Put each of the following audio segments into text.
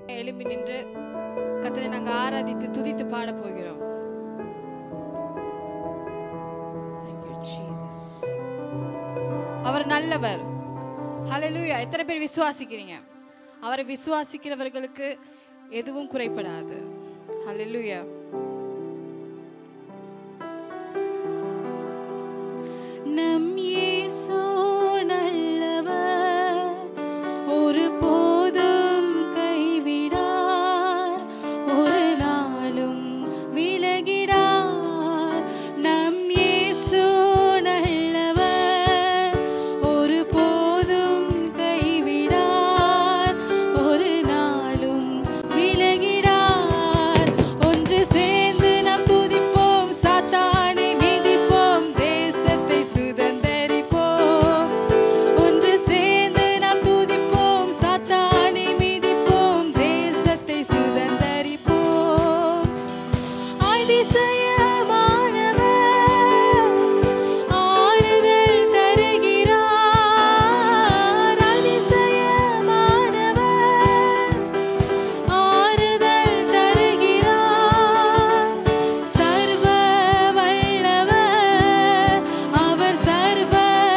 எழும்பி நின்று கத்தரை நாங்கள் ஆராதித்து துதித்து பாட போகிறோம் Thank you, Jesus. அவர் நல்லவர் ஹalleluya எத்தனை பேர் விசுவாசிக்கிறீங்க அவரை விசுவாசிக்கிறவர்களுக்கு எதுவும் குறைபடாது ஹalleluya நம் இயேசு நல்லவர் ஒரு போதும் கைவிடார் ஒரு நாளும் விலகிடார் நம் இயேசு நல்லவர் ஒரு போதும் கைவிடார் ஒரு நாளும் விலகிடார் ஒன்று சேர்ந்து நாம் துதிப்போம் சாத்தானை மிதிப்போம் தேசத்தை சுதந்தரிப்போம் ஒன்று சேர்ந்து நாம் துதிப்போம் சாத்தானை மிதிப்போம் தேசத்தை சுதந்தரிப்போம் அதிசயமானவர் ஆறுதல் தருகிறார் அதிசயமானவர் ஆறுதல் தருகிறார் சர்வ வல்லவர் அவர் சர்வ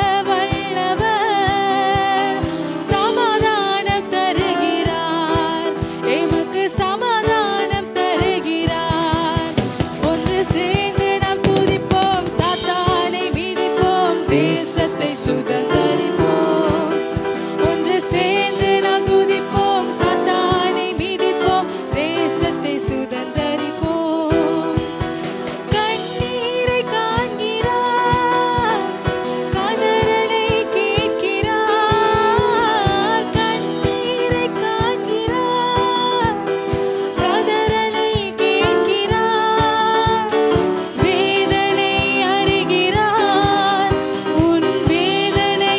வல்லவர் சமாதானம் தருகிறார் எமக்கு சமாதானம் தருகிறார் ஒன்று சேர்ந்து நாம் துதிப்போம் சாத்தானை மிதிப்போம் தேசத்தை சுதந்தரிப்போம் ஒன்று சேர்ந்து நாம் துதிப்போம் சாத்தானை மிதிப்போம் தேசத்தை சுதந்தரிப்போம் கண்ணீரை காண்கிறார் கதறலை கேட்கிறார் கண்ணீரை காண்கிறார் கதறலை கேட்கிறார் வேதனை அறிகிறார் உன் வேதனை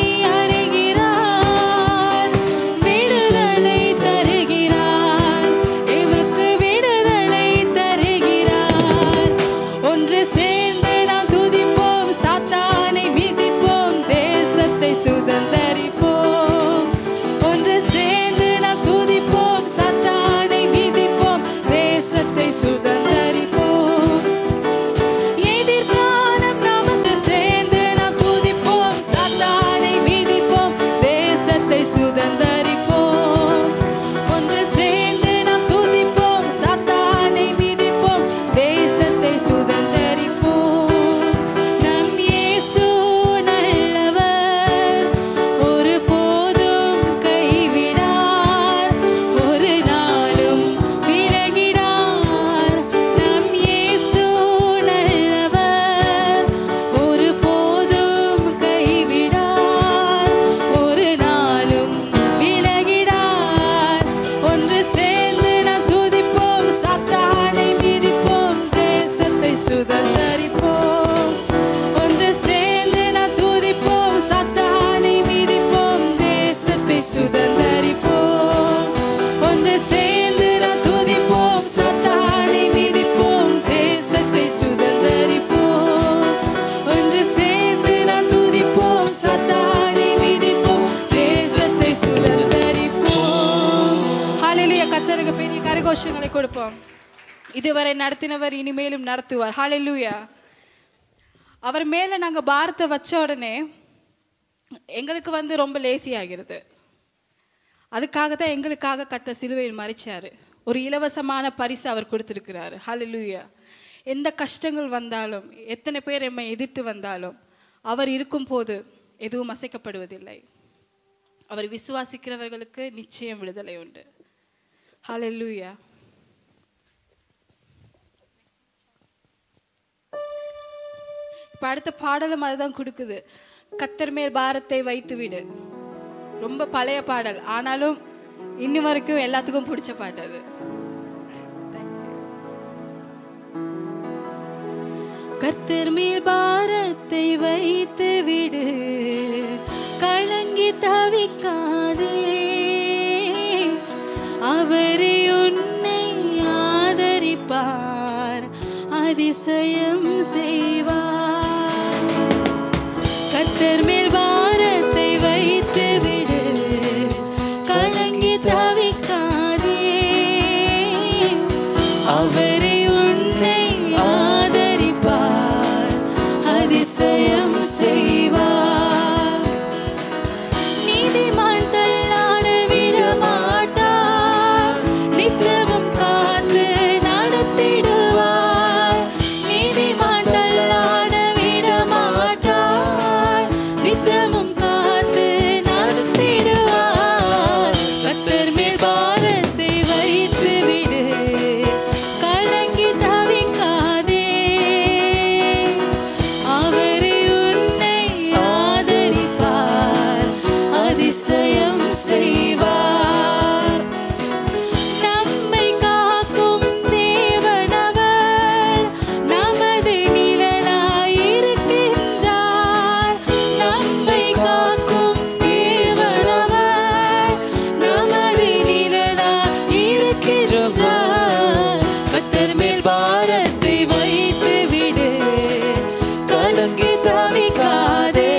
அறிகிறார் விடுதலை தருகிறார் எமக்கு விடுதலை தருகிறார் ஒன்று சேர்ந்து நாம் துதிப்போம் சாத்தானை மிதிப்போம் தேசத்தை சுதந்தரிப்போம் ஒன்று சேர்ந்து நாம் துதிப்போம் சாத்தானை மிதிப்போம் தேசத்தை சுதந்தரிப்போம் எதிர்காலம் நமக்கு சேர்ந்து நாம் துதிப்போம் சாத்தானை மிதிப்போம் தேசத்தை சுதந்தரிப்போம் ஒன்று சேர்ந்து நாம் துதிப்போம் சாத்தானை மிதிப்போம் தேசத்தை சுதந்தரிப்போம் நம் இயேசு நல்லவர் ஒரு போதும் கைவிடார் ஒரு நாளும் விலகிடார் நம் இயேசு நல்லவர் ஒரு போதும் கைவிடார் ஒரு நாளும் விலகிடார் ஒன்று சேர்ந்து நாம் துதிப்போம் சாத்தானை மிதிப்போம் தேசத்தை சுதந்தரிப்போம் ஒன்று சேர்ந்து நாம் துதிப்போம் சாத்தானை மிதிப்போம் தேசத்தை சுதந்தரிப்போம் ஒன்று சேர்ந்து நாம் துதிப்போம் சாத்தானை மிதிப்போம் தேசத்தை சுதந்தரிப்போம் ஒன்று சேர்ந்து நாம் துதிப்போம் சாத்தானை மிதிப்போம் தேசத்தை சுதந்தரிப்போம் ஹalleluya கர்த்தருக்கு பெரிய கரகோஷங்களை கொடுப்போம் இதுவரை நடத்தினவர் இனிமேலும் நடத்துவார் ஹalleluya அவர் மேல நாங்க பாரத்தை வச்ச உடனே எங்களுக்கு வந்து ரொம்ப லேசி ஆகிறது அதுக்காக தான் எங்களுக்காக கத்த சிலுவையில் மறிச்சாரு ஒரு இலவசமான பரிசு அவர் கொடுத்திருக்கிறாரு ஹalleluya எந்த கஷ்டங்கள் வந்தாலும் எத்தனை பேர் எம்மை எதிர்த்து வந்தாலும் அவர் இருக்கும் போது எதுவும் அசைக்கப்படுவதில்லை அவர் விசுவாசிக்கிறவர்களுக்கு நிச்சயம் விடுதலை உண்டு ஹalleluya இப்ப அடுத்த பாடலும் அதுதான் கொடுக்குது கத்தர் மேல் பாரத்தை வைத்து விடு ரொம்ப பழைய பாடல் ஆனாலும் இன்னும் வரைக்கும் எல்லாத்துக்கும் பிடிச்ச பாட்டு அது கர்த்தர் மேல் பாரத்தை வைத்து விடு கலங்கி தவிக்காதே அவரே உன்னை ஆதரிப்பார் அதிசயம் செய்வார் கர்த்தர் மேல் பாரத்தை வைத்து விடு கலங்கி தவிக்காதே செய்வார் நீதிமான் தள்ளாட விட மாட்டார் நித்தமும் காத்து நடத்திடுவார் நீதிமான் தள்ளாட விட மாட்டார் நித்தமும் காத்து நடத்திடுவார் கத்தர் மேல் பாரத்தை வைத்து விடு கலங்கி தவிக்காதே அவரே உன்னை ஆதரிப்பார் அதிசயம் செய்வார் நம்மை காக்கும் தேவனவர் நமது நிழலாயிருக்கின்றார் நம்மை காக்கும் தேவனவர் நமது நிழலாயிருக்கின்றார் கத்தர் மேல் பாரத்தை வைத்து விடு கலங்கி தவிக்காதே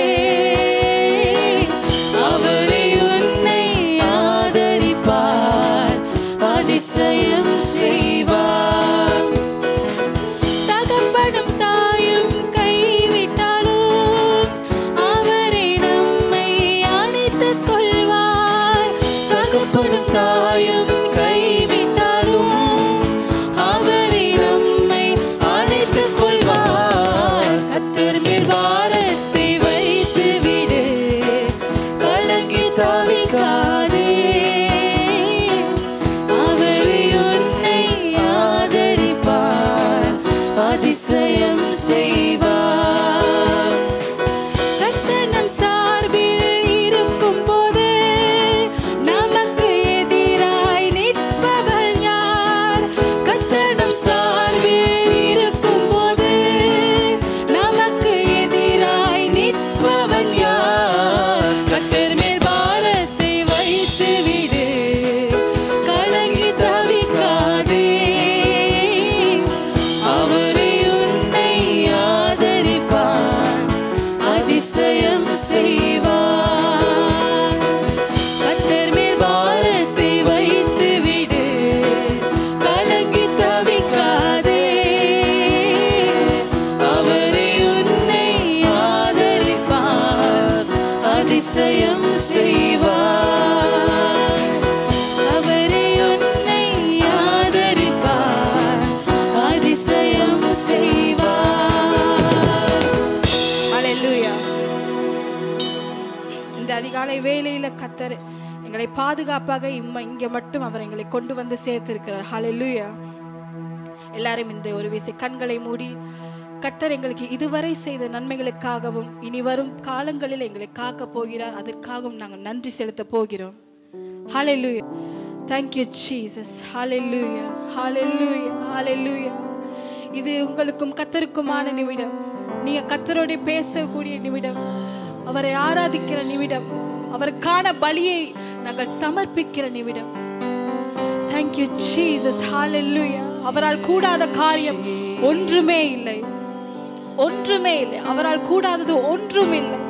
அவரே உன்னை ஆதரிப்பார் அதிசயம் செய்வார் தகப்பனும் தாயும் கைவிட்டாலும் அவரே நம்மை அணைத்துக் கொள்வார் தகப்பனும் தாயும் கைவிட்டாலும் அவரே நம்மை அணைத்துக் கொள்வார் கத்தர் மேல் பாரத்தை வைத்து விடு கலங்கி தவிக்காதே அவரே உன்னை ஆதரிப்பார் அதிசயம் செய்வார் கர்த்தர் நம் சார்பில் இருக்கும்போது நமக்கு எதிராய் நிற்பவர் யார் கர்த்தர் நம் சார்பில் இருக்கும்போது நமக்கு எதிராய் நிற்பவன் யார் கர்த்தர் மேல் பாரத்தை வைத்து விடு கலங்கி தவிக்காதே அவரே உன்னை ஆதரிப்பார் அதிசயம் செய்வார் கத்தர் மேல் பாரத்தை வைத்து விடு கலங்கி தவிக்காதே அவரே உன்னை ஆதரிப்பார் அதிசயம் செய்வார் அவரே உன்னை ஆதரிப்பார் அதிசயம் செய்வார் ஹalleluya இந்த அதிகாலை வேளையில கத்தர் எங்களை பாதுகாப்பாக இம்ம இங்க மட்டும் அவர் எங்களை கொண்டு வந்து சேர்த்திருக்கிறார் ஹalleluya எல்லாரும் இந்த ஒரு விசை கண்களை மூடி கத்தர் எங்களுக்கு இதுவரை செய்த நன்மைகளுக்காகவும் இனி வரும் காலங்களில் எங்களை காக்க போகிறார் அதற்காகவும் நாங்கள் நன்றி செலுத்த போகிறோம் ஹalleluya thank you jesus hallelujah hallelujah hallelujah இது உங்களுக்கும் கத்தருக்குமான நிமிடம் நீங்க கத்தரோட பேசக்கூடிய நிமிடம் அவரை ஆராதிக்கிற நிமிடம் அவருக்கான பலியை நாங்கள் சமர்ப்பிக்கிற நிமிடம் Thank you Jesus hallelujah அவரால் கூடாத காரியம் ஒன்றுமே இல்லை ஒன்றுமே இல்லை அவரால் கூடாதது ஒன்றும் இல்லை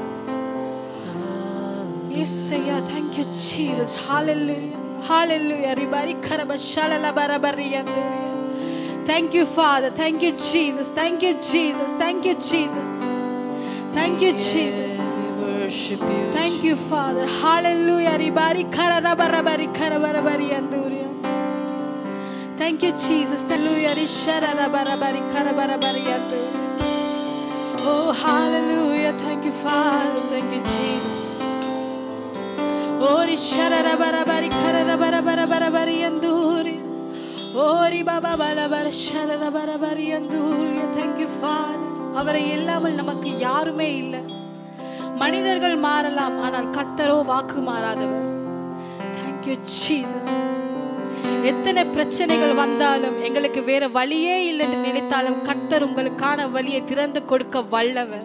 Yesaya, thank you, Jesus. Hallelujah. Hallelujah. Ribari karaba shalala barabari yanduria. Thank you, Father. Thank you, Jesus. Thank you, Jesus. Thank you, Jesus. Thank you, Jesus. worship you Thank you, Father. Hallelujah. Ribari karara barabari karabarabari yanduria. Thank you, Jesus. Hallelujah. Risharara barabari karabarabari yanduria. Oh, hallelujah. Thank you, Father. Thank you, Jesus. Ori sharara barabari karara barabara barabari anduri. Ori baba balabara sharara barabari anduri. Thank you, Father. அவரை இல்லாமல் நமக்கு யாருமே இல்லை மனிதர்கள் மாறலாம் ஆனால் கர்த்தரோ வாக்கு மாறாதவர் Thank you, Jesus. எத்தனை பிரச்சனைகள் வந்தாலும் எங்களுக்கு வேற வழியே இல்லை என்று நினைத்தாலும் கர்த்தர் உங்களுக்கான வழியை திறந்து கொடுக்க வல்லவர்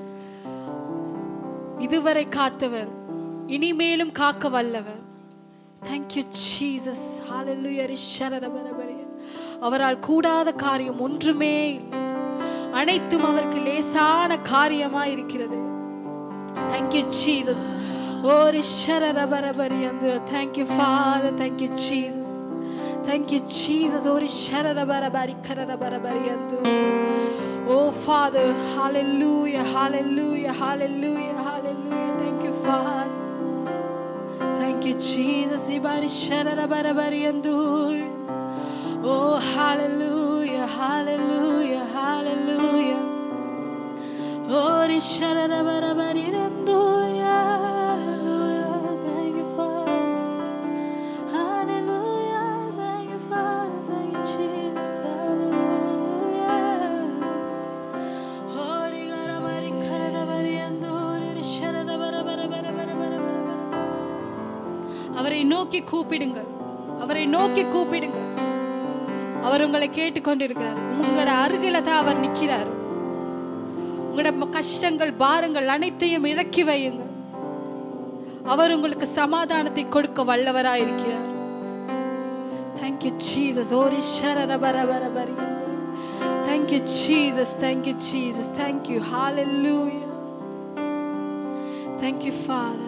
இதுவரை காத்தவர் இனிமேலும் காக்க வல்லவர் தேங்க்யூ ஜீசஸ் ஹalleluya ரிஷரரபரபரே அவரால் கூடாத காரியம் ஒன்றுமே இல்லை அனைத்தும் அவருக்கு லேசான காரியமா இருக்கிறது தேங்க்யூ ஜீசஸ் ஓ ரிஷரரபரபரி அந்த thank you father thank you Jesus thank you Jesus oh ரிஷரரபரபரி கரரபரபரி அந்த Oh, Father, hallelujah, hallelujah, hallelujah, hallelujah. Thank you, Father. Thank you, Jesus. Ibari sharara barabari andur. Oh, hallelujah, hallelujah, hallelujah. Oh, ri sharara barabari andur. Hallelujah. Thank you, Father. Hallelujah. Thank you, Father. Thank you, Jesus. Hallelujah. Oh, ri garabari karabari andur. Ri sharara barabara barabara barabara. அவரை நோக்கி கூப்பிடுங்கள் அவரை நோக்கி கூப்பிடுங்கள் அவர் உங்களை கேட்டுக்கொண்டிருக்கிறார் உங்களோட அருகில தான் அவர் நிற்கிறார் உங்களோட ம- கஷ்டங்கள் பாரங்கள் அனைத்தையும் இறக்கி வையுங்கள் அவர் உங்களுக்கு சமாதானத்தை கொடுக்க வல்லவராய் இருக்கிறார் தேங்க்யூ ஜீசஸ் ஓரி ஷரர பர பர பரி thank you Jesus thank you Jesus thank you ஹalleluya thank you father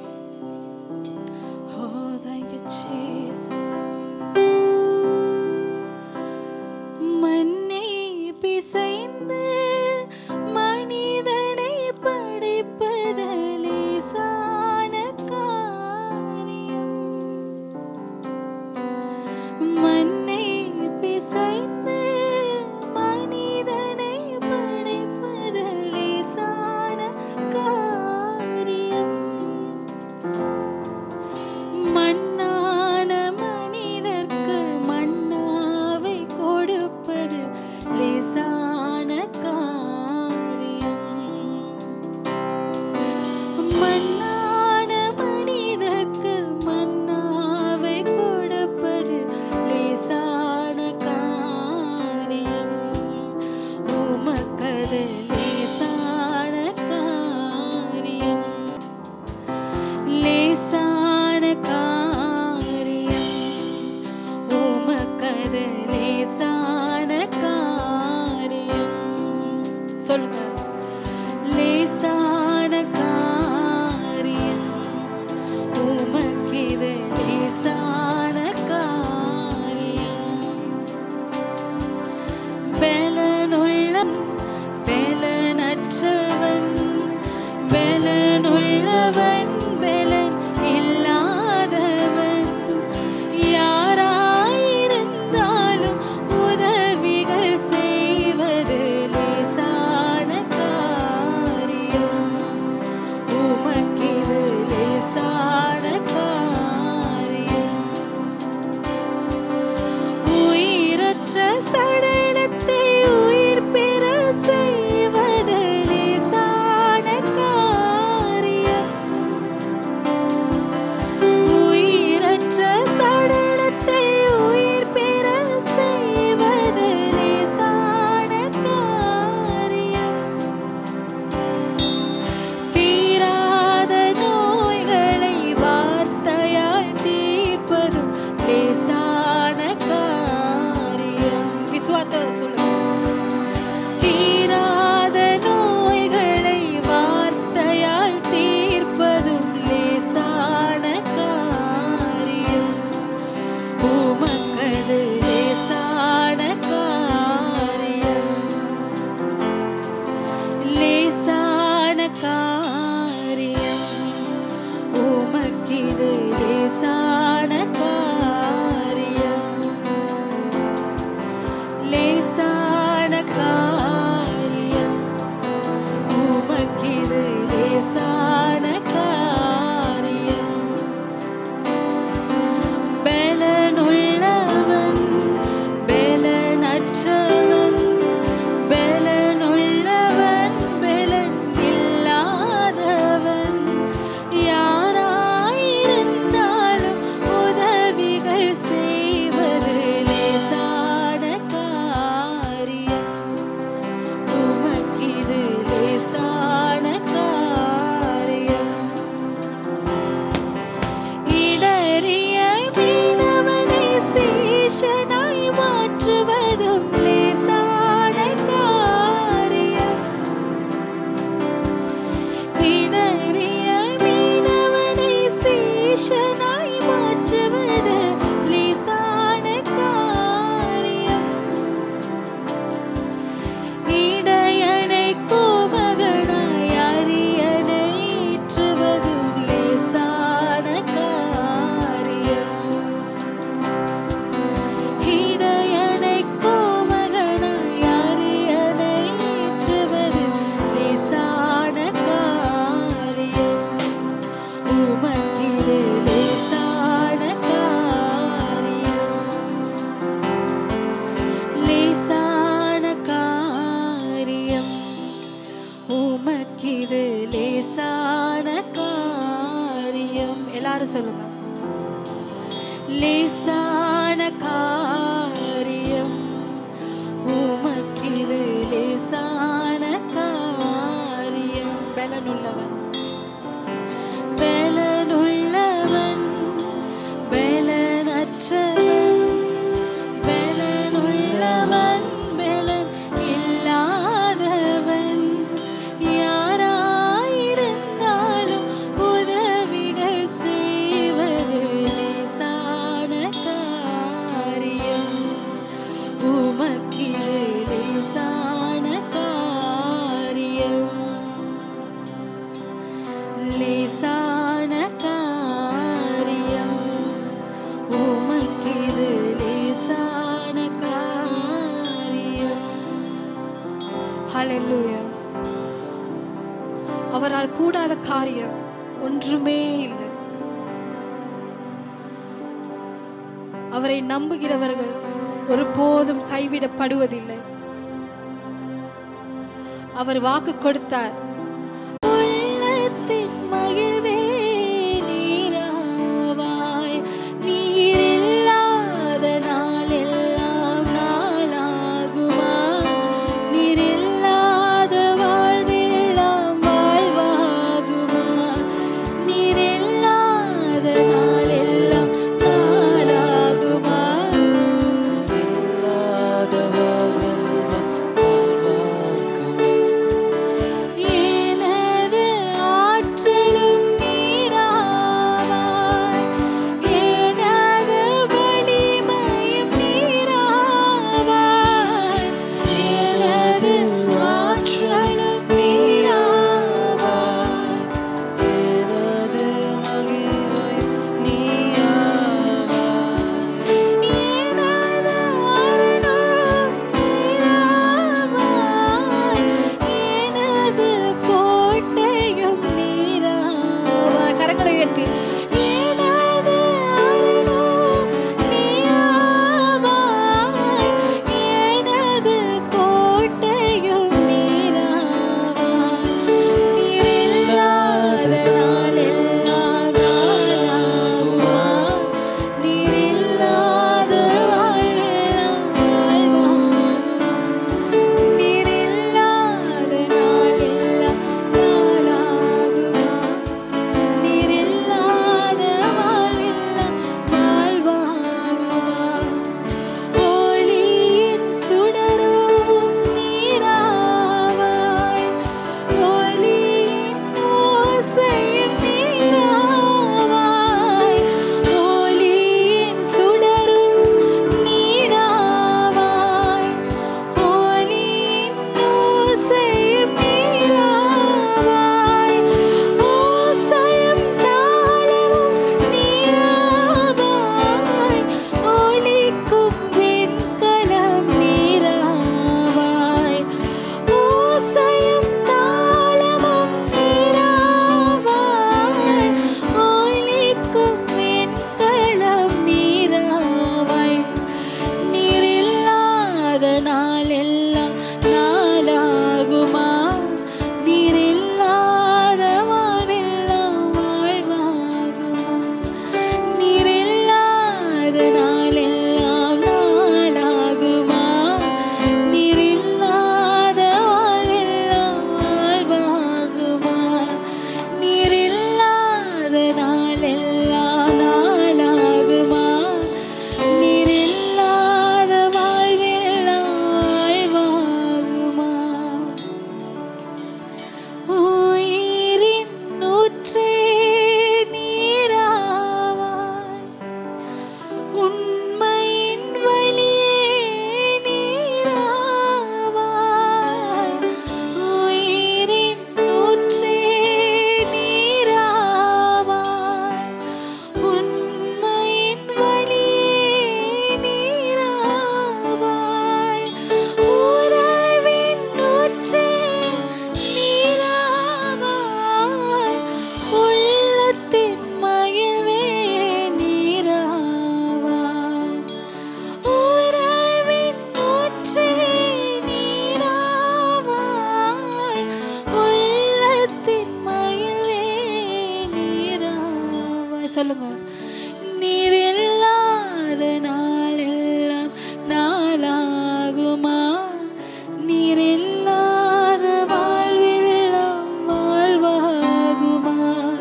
Oh, thank you, Jesus. மண்ணை பிசைந்து மனிதனை படைப்பதில் லேசான காரியம். மண்ணை பிசைந்து மனிதனை படைப்பதில் லேசான காரியம் ஹalleluya அவரால் கூடாத காரியம் ஒன்றுமே இல்லை அவரை நம்புகிறவர்கள் ஒருபோதும் கைவிடப்படுவதில்லை அவர் வாக்கு கொடுத்தார் உள்ளத்தின் மகிழ்வே நீராவாய் நீரில்லாத நாளெல்லாம் நாளாகுமா நீரில்லாத வாழ்வெல்லாம் வாழ்வாகுமா நீரில்லாத நாளெல்லாம் நாளாகுமா இல்லாத வாழ்வெல்லாம் வாழ்வாக்கும். எனது ஆற்றலும் நீராவாய் எனது வலிமையும் நீராவாய் எனது ஆற்றலும் நீராவாய் எனது மகிமை நீயாவாய். எனது அருளும் நீராவாய் எனது கோட்டையும் நீராவாய் கரங்களை உயர்த்தி எனது அருளும் நீராவாய் எனது கோட்டையும் நீராவாய் நீரில்லாத நாளெல்லாம் நாளாகுமா நீரில்லாத வாழ்வெல்லாம் வாழ்வாகுமா நீரில்லாத நாளெல்லாம் நாளாகுமா நீரில்லாத வாழ்வெல்லாம் வாழ்வாகுமா ஒளியின் சுடரும் நீராவாய் ஒளியின் ஓசையும் நீராவாய் ஒளியின் சுடரும் நீராவாய் ஒளியின் ஓசையும் நீராவாய் ஓசையும் தாளமும் நீராவாய் ஒலிக்கும் வெண்கலம் நீராவாய் ஓசையும் தாளமும் நீராவாய் ஒலிக்கும் வெண்கலம் நீராவாய் நீரில்லாத நாளெல்லாம் நாளாகுமா நீரில்லாத வாழ்வெல்லாம் வாழ்வாகுமா நீரில்லாத நாளெல்லாம் நாளாகுமா நீரில்லாத வாழ்வெல்லாம் வாழ்வாகுமா நீரில்லாத நாளெல்லாம் நாளாகுமா நீரில்லாத வாழ்வெல்லாம் வாழ்வாகுமா உயிரின் ஊற்றே நீராவாய் உண்மையின் வழியே நீராவாய் உயிரின் ஊற்றே நீராவாய் உண்மையின் வழியே நீராவாய் உறவின் ஊற்றே நீராவாய் உள்ளத்தின் மகிழ்வே நீராவாய் உறவின் ஊற்றே நீராவாய் உள்ளத்தின் மகிழ்வே நீராவாய் சொல்லுங்க நீரில்லாத நாளெல்லாம் நாளாகுமா நீரில்லாத வாழ்வெல்லாம் வாழ்வாகுமா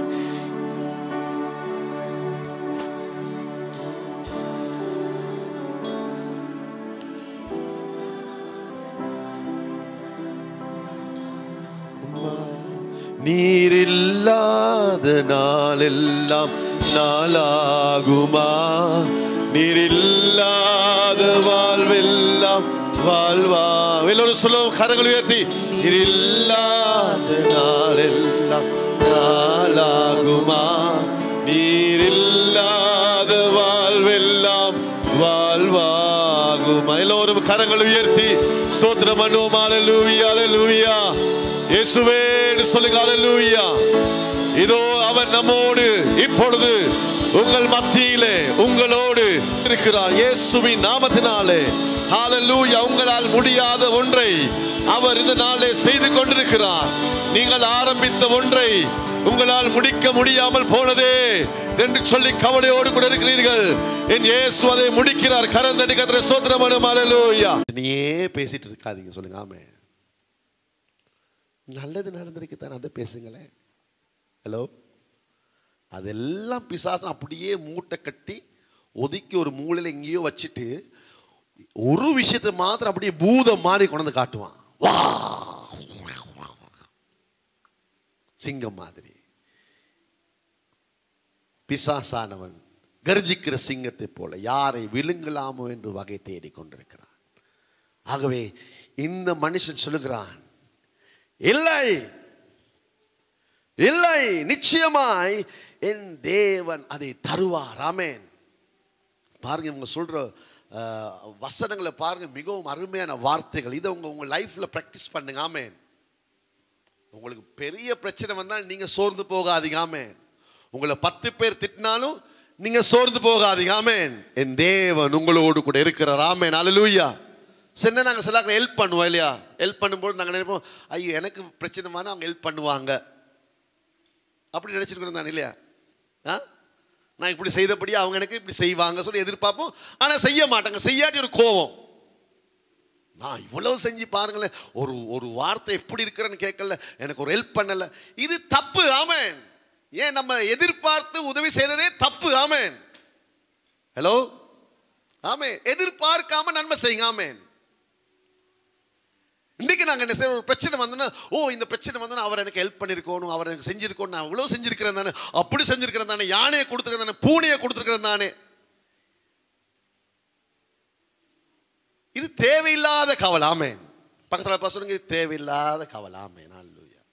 நீரில்லாத நாளெல்லாம் நாளாகுமா நீரில்லாத வாழ்வெல்லாம் வாழ்வா எல்லோரும் சொல்லுவோம் கரங்கள் உயர்த்தி நீரில்லாத நாளெல்லாம் நாளாகுமா நீரில்லாத வாழ்வெல்லாம் வாழ்வாகுமா வாழ்வாகுமா எல்லோரும் கரங்கள் உயர்த்தி ஸ்தோத்திரம் பண்ணுவோம் அல்லேலூயா அல்லேலூயா இயேசுவே என்று சொல்லுங்க அல்லேலூயா இதோ அவர் நம்மோடு இப்பொழுது உங்கள் மத்தியிலே உங்களோடு இருக்கிறார் இயேசுவின் நாமத்தினாலே ஹalleluya உங்களால் முடியாத ஒன்றை அவர் இந்த நாளிலே செய்து கொண்டிருக்கிறார் நீங்கள் ஆரம்பித்த ஒன்றை உங்களால் முடிக்க முடியாமல் போனதே என்று சொல்லி கவலையோடு கூட இருக்கிறீர்கள் என் இயேசு அதை முடிக்கிறார் கரந்தடி கத்திர சோத்திரமனு ஹalleluya நீயே பேசிட்டு இருக்காதீங்க சொல்லுங்க ஆமே நல்லது நடந்திருக்கு தான் அதை பேசுங்களேன் ஹலோ அதெல்லாம் பிசாசன் அப்படியே மூட்டை கட்டி ஒதுக்கி ஒரு மூலையில் எங்கேயோ வச்சுட்டு ஒரு விஷயத்தை மாத்திரம் அப்படியே பூதம் மாதிரி கொண்டு வந்து காட்டுவான் வா சிங்கம் மாதிரி பிசாசானவன் கர்ஜிக்கிற சிங்கத்தை போல யாரை விழுங்கலாமோ என்று வகை தேடிக் கொண்டிருக்கிறான் ஆகவே இந்த மனுஷன் சொல்லுகிறான் இல்லை இல்லை நிச்சயமாய் என் தேவன் அதை தருவார் ஆமென் பாருங்க இவங்க சொல்ற அஹ், வசனங்களை பாருங்க மிகவும் அருமையான வார்த்தைகள் இதை உங்க உங்க லைஃப்ல பிராக்டிஸ் பண்ணுங்க ஆமென் உங்களுக்கு பெரிய பிரச்சனை வந்தால் நீங்க சோர்ந்து போகாதீங்க ஆமென் உங்களை பத்து பேர் திட்டினாலும் நீங்க சோர்ந்து போகாதீங்க ஆமென் என் தேவன் உங்களோடு கூட இருக்கிறார் ஆமென் அல்லேலூயா சின்ன நாங்கள் சில ஹெல்ப் பண்ணுவோம் இல்லையா ஹெல்ப் பண்ணும்போது நாங்கள் நினைப்போம் ஐயோ எனக்கு பிரச்சனை வேணா அவங்க ஹெல்ப் பண்ணுவாங்க அப்படி நினைச்சிருக்கிறோம் தானே இல்லையா ஆ நான் இப்படி செய்தபடி அவங்க எனக்கு இப்படி செய்வாங்க சொல்லி எதிர்பார்ப்போம் ஆனால் செய்ய மாட்டாங்க செய்யாட்டி ஒரு கோவம் நான் இவ்வளவு செஞ்சு பாருங்களேன் ஒரு ஒரு வார்த்தை எப்படி இருக்கிறேன்னு கேட்கல எனக்கு ஒரு ஹெல்ப் பண்ணல இது தப்பு ஆமென் ஏன் நம்ம எதிர்பார்த்து உதவி செய்யறதே தப்பு ஆமென் ஹலோ ஆமென் எதிர்பார்க்காம நன்மை செய்யுங்க ஆமென் இன்னைக்கு நாங்கள் என்ன செய்யறோம் ஒரு பிரச்சனை வந்தோன்னா ஓ இந்த பிரச்சனை வந்தோன்னா அவர் எனக்கு ஹெல்ப் பண்ணியிருக்கணும் அவர் எனக்கு செஞ்சிருக்கணும் நான் இவ்வளோ செஞ்சிருக்கிறேன் தானே அப்படி செஞ்சிருக்கிறேன் தானே யானையை கொடுத்துருக்கேன் தானே பூனையை கொடுத்துருக்கிறேன் தானே இது தேவையில்லாத கவலை ஆமென் பக்கத்தில் பசங்க இது தேவையில்லாத கவலை ஆமென் அல்லூயா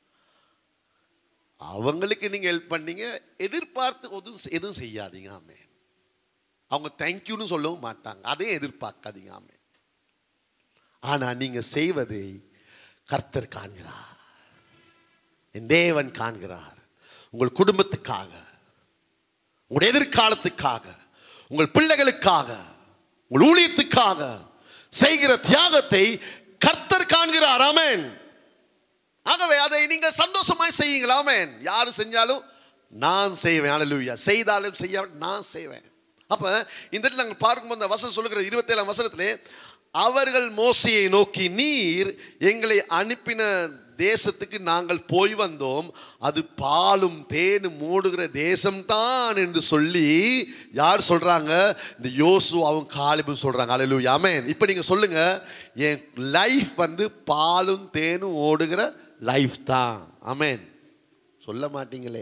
அவங்களுக்கு நீங்க ஹெல்ப் பண்ணீங்க எதிர்பார்த்து எதுவும் எதுவும் செய்யாதீங்க ஆமென் அவங்க தேங்க்யூன்னு சொல்லவும் மாட்டாங்க அதையும் எதிர்பார்க்காதீங்க ஆமென் ஆனா நீங்க செய்வதை கர்த்தர் காண்கிறார் என் தேவன் காண்கிறார் உங்கள் குடும்பத்துக்காக உங்கள் எதிர்காலத்துக்காக உங்கள் பிள்ளைகளுக்காக உங்கள் ஊழியத்துக்காக செய்கிற தியாகத்தை கர்த்தர் காண்கிறார் ஆமென் ஆகவே அதை நீங்கள் சந்தோஷமாய் செய்யுங்கள் ஆமென் யாரு செஞ்சாலும் நான் செய்வேன் அல்லேலூயா செய்தாலும் செய்யாமல் நான் செய்வேன் அப்ப இந்த இடத்துல நாங்கள் பார்க்கும்போது அந்த வசனம் சொல்லுகிற இருபத்தேழாம் வசனத்திலே அவர்கள் மோசையை நோக்கி நீர் எங்களை அனுப்பின தேசத்துக்கு நாங்கள் போய் வந்தோம் அது பாலும் தேனும் மூடுகிற தேசம்தான் என்று சொல்லி யார் சொல்றாங்க இந்த யோசு அவங்க காலிபும் சொல்றாங்க அல்லேலூயா ஆமென் இப்போ நீங்க சொல்லுங்க என் லைஃப் வந்து பாலும் தேனும் ஓடுகிற லைஃப் தான் ஆமென் சொல்ல மாட்டீங்களே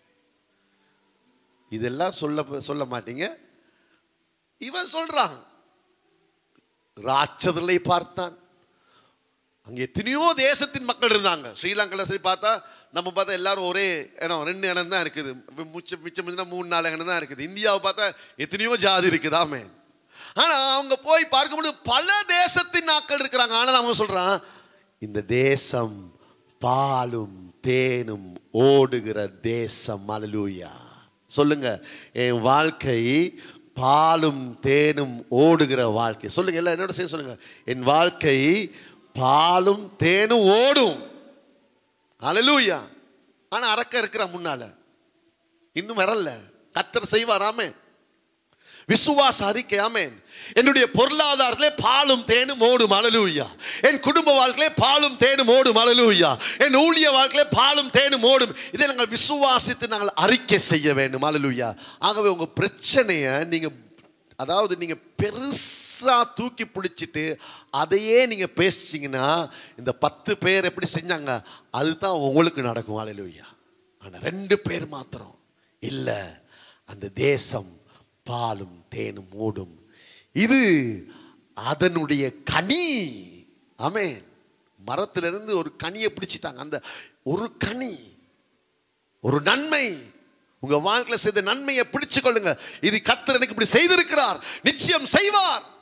இதெல்லாம் சொல்ல சொல்ல மாட்டீங்க இவன் சொல்றான் ராட்சதர்களை பார்த்தான் அங்கே எத்தனையோ தேசத்தின் மக்கள் இருந்தாங்க ஸ்ரீலங்கால சரி பார்த்தா நம்ம பார்த்தா எல்லாரும் ஒரே இடம் ரெண்டு இடம் தான் இருக்குது மிச்சம் மிச்சம் மிச்சம் மூணு நாலு இடம் தான் இருக்குது இந்தியாவை பார்த்தா எத்தனையோ ஜாதி இருக்குதாமே ஆனா அவங்க போய் பார்க்கும்போது பல தேசத்தின் ஆட்கள் இருக்கிறாங்க ஆனால் அவன் சொல்றான் இந்த தேசம் பாலும் தேனும் ஓடுகிற தேசம் அலலூயா சொல்லுங்க என் வாழ்க்கை பாலும் தேனும் ஓடுகிற வாழ்க்கை சொல்லுங்க எல்லாம் என்னோட செய்ய சொல்லுங்க என் வாழ்க்கை பாலும் தேனும் ஓடும் அலலூயா ஆனா அரக்க இருக்கிற முன்னால இன்னும் வரல கத்தர் செய்வாராமே விசுவாச அறிக்கை ஆமென் என்னுடைய பொருளாதாரத்திலே பாலும் தேனும் ஓடும் அலலூயா என் குடும்ப வாழ்க்கையிலே பாலும் தேனும் ஓடும் அலலூயா என் ஊழிய வாழ்க்கையிலே பாலும் தேனும் ஓடும் இதை நாங்கள் விசுவாசித்து நாங்கள் அறிக்கை செய்ய வேண்டும் அலலூயா ஆகவே உங்க பிரச்சனையை நீங்க அதாவது நீங்க பெருசா தூக்கி பிடிச்சிட்டு அதையே நீங்க பேசிச்சீங்கன்னா இந்த பத்து பேர் எப்படி செஞ்சாங்க அதுதான் உங்களுக்கு நடக்கும் அலலூயா ஆனா ரெண்டு பேர் மாத்திரம் இல்ல அந்த தேசம் பாலும் தேனும் ஓடும் இது அதனுடைய கனி ஆமென் மரத்திலிருந்து ஒரு கனியை பிடிச்சிட்டாங்க அந்த ஒரு கனி ஒரு நன்மை உங்க வாழ்க்கையில செய்த நன்மையை பிடிச்சு கொள்ளுங்க இது கர்த்தர் எனக்கு இப்படி செய்திருக்கிறார் நிச்சயம் செய்வார்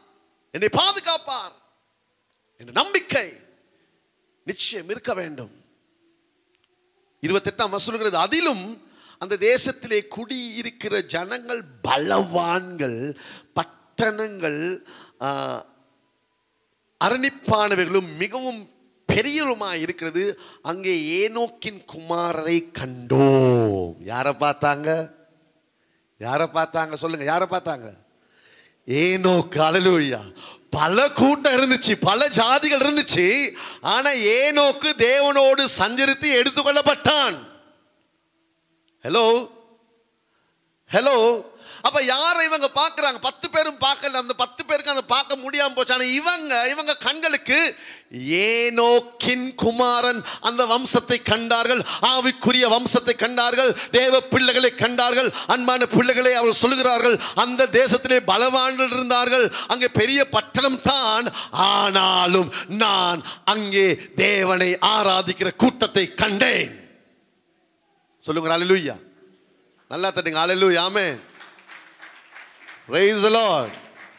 என்னை பாதுகாப்பார் என்ற நம்பிக்கை நிச்சயம் இருக்க வேண்டும் இருபத்தெட்டாம் வசூலுகிறது அதிலும் அந்த தேசத்திலே குடியிருக்கிற ஜனங்கள் பலவான்கள் பட்டணங்கள் ஆ, அரணிப்பானவைகளும் மிகவும் பெரியருமாய் இருக்கிறது அங்கே ஏனோக்கின் குமாரரை கண்டோம் யாரை பார்த்தாங்க யாரை பார்த்தாங்க சொல்லுங்க யாரை பார்த்தாங்க ஏனோக்கு அலலூயா பல கூட்டம் இருந்துச்சு பல ஜாதிகள் இருந்துச்சு ஆனா ஏனோக்கு தேவனோடு சஞ்சரித்து எடுத்துக்கொள்ளப்பட்டான் ஹலோ ஹலோ அப்ப யாரை இவங்க பார்க்கறாங்க பத்து பேரும் பார்க்கல அந்த பத்து பேருக்கு அந்த பார்க்க முடியாம போச்சு ஆனா இவங்க இவங்க கண்களுக்கு ஏனோக்கின் குமாரன் அந்த வம்சத்தை கண்டார்கள் ஆவிக்குரிய வம்சத்தை கண்டார்கள் தேவ பிள்ளைகளை கண்டார்கள் அன்பான பிள்ளைகளை அவர்கள் சொல்லுகிறார்கள் அந்த தேசத்திலே பலவான்கள் இருந்தார்கள் அங்கே பெரிய பட்டணம் தான் ஆனாலும் நான் அங்கே தேவனை ஆராதிக்கிற கூட்டத்தை கண்டேன் சொல்லுங்க அல்லேலூயா நல்லா தட்டுங்க அல்லேலூயா ஆமே Praise the Lord.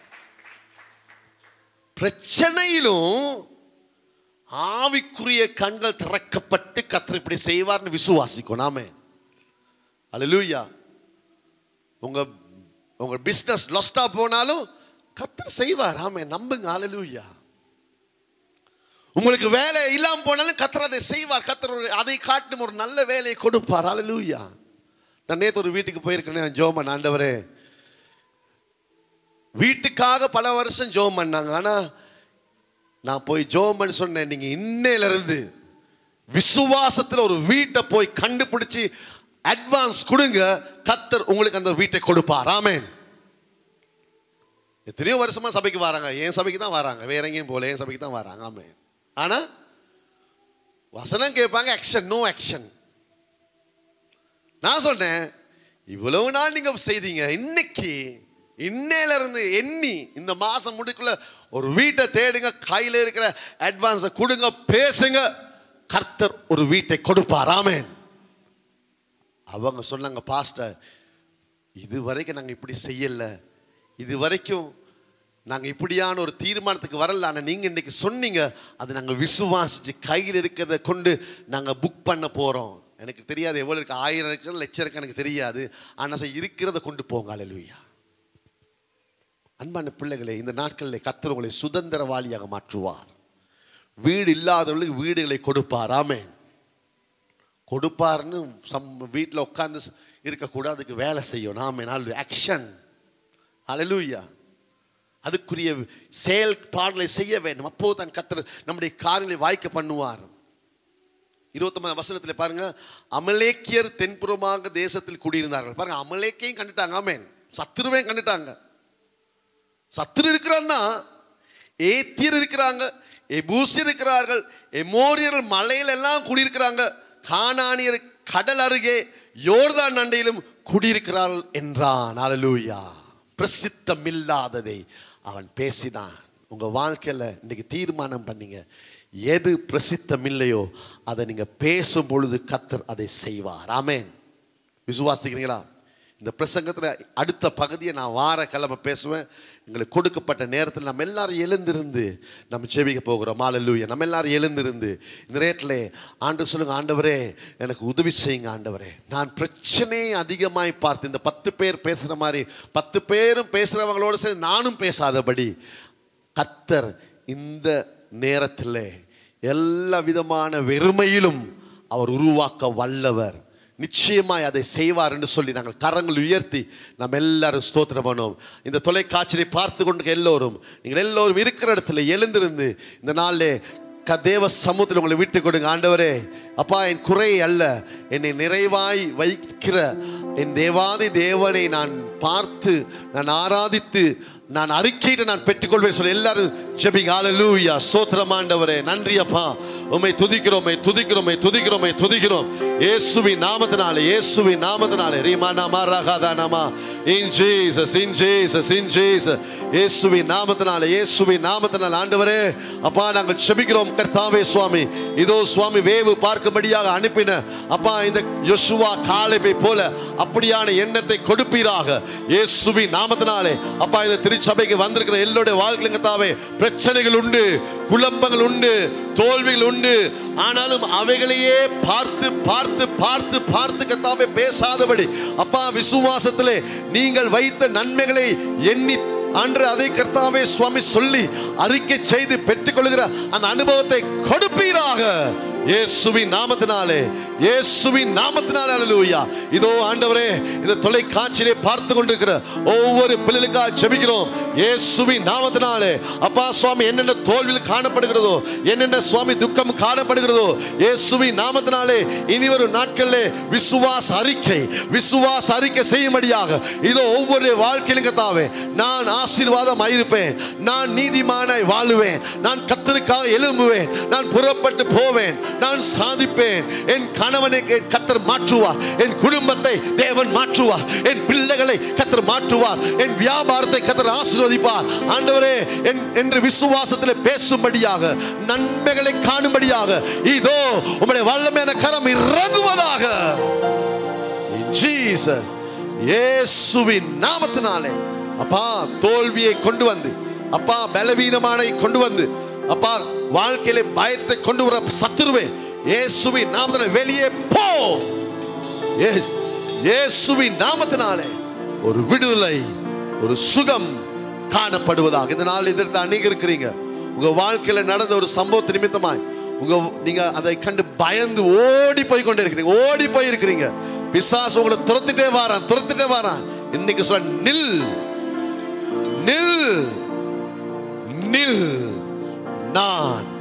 பிரச்சனையிலும் ஆவிக்குரிய கண்கள் திறக்கப்பட்டு கத்தர் இப்படி செய்வார்னு விசுவாசிக்கும் நாமே அல்லேலூயா உங்க உங்க பிசினஸ் லொஸ்டா போனாலும் கத்தர் செய்வார் ஆமே நம்புங்க அல்லேலூயா உங்களுக்கு வேலை இல்லாம போனாலும் கத்தர் அதை செய்வார் கத்தர் ஒரு- அதை காட்டும் ஒரு நல்ல வேலையை கொடுப்பார் அல்லேலூயா நான் நேத்து ஒரு வீட்டுக்கு போயிருக்கேன் ஜோமன் ஆண்டவரே வீட்டுக்காக பல வருஷம் ஜோம் பண்ணாங்க ஆனா நான் போய் ஜோம் பண்ண சொன்னேன் நீங்க இன்னையில இருந்து விசுவாசத்துல ஒரு வீட்டை போய் கண்டுபிடிச்சு அட்வான்ஸ் கொடுங்க கத்தர் உங்களுக்கு அந்த வீட்டை கொடுப்பார் ஆமென் எத்தனையோ வருஷமா சபைக்கு வராங்க என் சபைக்கு தான் வராங்க வேற எங்கேயும் போல என் சபைக்கு தான் வராங்க ஆமென் ஆனா வசனம் கேட்பாங்க ஆக்ஷன் நோ ஆக்ஷன் நான் சொன்னேன் இவ்வளவு நாள் நீங்க செய்தீங்க இன்னைக்கு இன்னையில இருந்து எண்ணி இந்த மாசம் முடிக்குள்ள ஒரு வீட்டை தேடுங்க கையில இருக்கிற அட்வான்ஸை கொடுங்க பேசுங்க கர்த்தர் ஒரு வீட்டை கொடுப்பார் ஆமென் அவங்க சொன்னாங்க பாஸ்டர் இது வரைக்கும் நாங்க இப்படி செய்யல இது வரைக்கும் நாங்க இப்படியான ஒரு தீர்மானத்துக்கு வரல ஆனா நீங்க இன்னைக்கு சொன்னீங்க அதை நாங்க விசுவாசிச்சு கையில் இருக்கிறத கொண்டு நாங்க புக் பண்ண போறோம் எனக்கு தெரியாது எவ்வளவு இருக்கு ஆயிரம் இருக்கு லட்சம் இருக்கு எனக்கு தெரியாது ஆனா சார் இருக்கிறத கொண்டு போங்க அல்லேலூயா அன்பான பிள்ளைகளே இந்த நாட்களில் கர்த்தர் உங்களை சுதந்திரவாளியாக மாற்றுவார் வீடு இல்லாதவர்களுக்கு வீடுகளை கொடுப்பார் ஆமே கொடுப்பார்னு சம் வீட்டில் உட்கார்ந்து இருக்கக்கூடாது அதுக்கு வேலை செய்யும் நாமே நாள் ஆக்ஷன் அலலூயா அதுக்குரிய செயல்பாடுகளை செய்ய வேண்டும் அப்போ தான் கத்தர் நம்முடைய காரியங்களை வாய்க்க பண்ணுவார் இருபத்தொன்பதாம் வசனத்தில் பாருங்க அமலேக்கியர் தென்புறமாக தேசத்தில் குடியிருந்தார்கள் பாருங்க அமலேக்கையும் கண்டுட்டாங்க ஆமேன் சத்துருவையும் கண்டுட்டாங்க சத்துரு இருக்கிறான்னா ஏத்தியர் இருக்கிறாங்க எபூசியர் இருக்கிறார்கள் எமோரியர்கள் மலையில எல்லாம் குடியிருக்கிறாங்க கானானியர் கடல் அருகே யோர்தான் அண்டையிலும் குடியிருக்கிறார்கள் என்றான் அல்லேலூயா பிரசித்தமில்லாததை அவன் பேசினான் உங்க வாழ்க்கையில இன்னைக்கு தீர்மானம் பண்ணீங்க எது பிரசித்தம் இல்லையோ அதை நீங்க பேசும் பொழுது கத்தர் அதை செய்வார் ஆமென் விசுவாசிக்கிறீங்களா இந்த பிரசங்கத்தில் அடுத்த பகுதியை நான் வார கிழமை பேசுவேன் எங்களுக்கு கொடுக்கப்பட்ட நேரத்தில் நம்ம எல்லாரும் எழுந்திருந்து நம்ம செவிக்க போகிறோம் மாலல்லூயா நம்ம எல்லாரும் எழுந்திருந்து இந்த நேரத்தில் ஆண்டு சொல்லுங்க ஆண்டவரே எனக்கு உதவி செய்யுங்க ஆண்டவரே நான் பிரச்சனையை அதிகமாய் பார்த்து இந்த பத்து பேர் பேசுகிற மாதிரி பத்து பேரும் பேசுகிறவங்களோட சேர்ந்து நானும் பேசாதபடி கத்தர் இந்த நேரத்தில் எல்லா விதமான வெறுமையிலும் அவர் உருவாக்க வல்லவர் நிச்சயமாய் அதை செய்வார் என்று சொல்லி நாங்கள் கரங்கள் உயர்த்தி நம்ம எல்லாரும் ஸ்தோத்திரம் பண்ணுவோம் இந்த தொலைக்காட்சியை பார்த்து கொண்டு எல்லோரும் நீங்கள் எல்லோரும் இருக்கிற இடத்துல எழுந்திருந்து இந்த நாளிலே க தேவ சமூகத்தில் உங்களை விட்டு கொடுங்க ஆண்டவரே அப்பா என் குறை அல்ல என்னை நிறைவாய் வைக்கிற என் தேவாதி தேவனை நான் பார்த்து நான் ஆராதித்து நான் அறிக்கையிட்டு நான் பெற்றுக்கொள்வேன் சொல்லி எல்லாரும் ஜெபிங்க ஹalleluya ஸ்தோத்திரம் ஆண்டவரே நன்றி அப்பா உம்மை துதிக்கிறோம் உம்மை துதிக்கிறோம் உம்மை துதிக்கிறோம் உம்மை துதிக்கிறோம் இயேசுவின் நாமத்தினாலே இயேசுவின் நாமத்தினாலே ரீமா நாமா ரகாதா நாமா in Jesus in Jesus in Jesus இயேசுவின் நாமத்தினாலே இயேசுவின் நாமத்தினாலே ஆண்டவரே அப்பா நாங்கள் செபிக்கிறோம் கர்த்தாவே சுவாமி இதோ சுவாமி வேவு பார்க்கும்படியாக அனுப்பின அப்பா இந்த யோசுவா காலைப்பை போல அப்படியான எண்ணத்தை கொடுப்பீராக இயேசுவின் நாமத்தினாலே அப்பா இந்த திருச்சபைக்கு வந்திருக்கிற எல்லோருடைய வாழ்க்கையிலும் கர்த்தாவே பிரச்சனைகள் உண்டு குழப்பங்கள் உண்டு தோல்விகள் உண்டு ஆனாலும் அவைகளையே பார்த்து பார்த்து பார்த்து பார்த்து கத்தாவே பேசாதபடி அப்பா விசுவாசத்திலே நீங்கள் வைத்த நன்மைகளை எண்ணி அன்று அதை கர்த்தாவே சுவாமி சொல்லி அறிக்கை செய்து பெற்றுக்கொள்கிற அந்த அனுபவத்தை கொடுப்பீராக இயேசுவின் நாமத்தினாலே இயேசுவின் நாமத்தினாலே அல்லேலூயா இதோ ஆண்டவரே இந்த தொலைக்காட்சியிலே பார்த்து கொண்டிருக்கிற ஒவ்வொரு பிள்ளைகளுக்காக ஜெபிக்கிறோம் இயேசுவின் நாமத்தினாலே அப்பா சுவாமி என்னென்ன தோல்வியில் காணப்படுகிறதோ என்னென்ன சுவாமி துக்கம் காணப்படுகிறதோ இயேசுவின் நாமத்தினாலே இனி வரும் நாட்களிலே விசுவாச அறிக்கை விசுவாச அறிக்கை செய்யும்படியாக இதோ ஒவ்வொரு வாழ்க்கையிலும் கத்தாவே நான் ஆசீர்வாதம் இருப்பேன் நான் நீதிமானாய் வாழுவேன் நான் கத்தருக்காக எழும்புவேன் நான் புறப்பட்டு போவேன் நான் சாதிப்பேன் என் கணவனை கத்தர் மாற்றுவார் என் குடும்பத்தை தேவன் மாற்றுவார் என் பிள்ளைகளை கத்தர் மாற்றுவார் என் வியாபாரத்தை கத்தர் ஆசீர்வதிப்பார் ஆண்டவரே என் என்று விசுவாசத்தில் பேசும்படியாக நன்மைகளை காணும்படியாக இதோ உம்முடைய வல்லமையான கரம் இறங்குவதாக ஜீசஸ் இயேசுவின் நாமத்தினாலே அப்பா தோல்வியை கொண்டு வந்து அப்பா பலவீனமானை கொண்டு வந்து அப்பா வாழ்க்கையில பயத்தை கொண்டு வர சத்துருவே இயேசுவின் நாமத்தினாலே வெளியே போ இயே- இயேசுவின் நாமத்தினாலே ஒரு விடுதலை ஒரு சுகம் காணப்படுவதாக இந்த நாள் இதற்கு அநேக இருக்கிறீங்க உங்க வாழ்க்கையில நடந்த ஒரு சம்பவத்து நிமித்தமாய் உங்க நீங்க அதை கண்டு பயந்து ஓடி போய் கொண்டே இருக்கிறீங்க ஓடி போய் இருக்கிறீங்க பிசாசு உங்களை துரத்திட்டே வாரான் துரத்திட்டே வாரான் இன்னைக்கு சொல்ல நில் நில் நில் நான்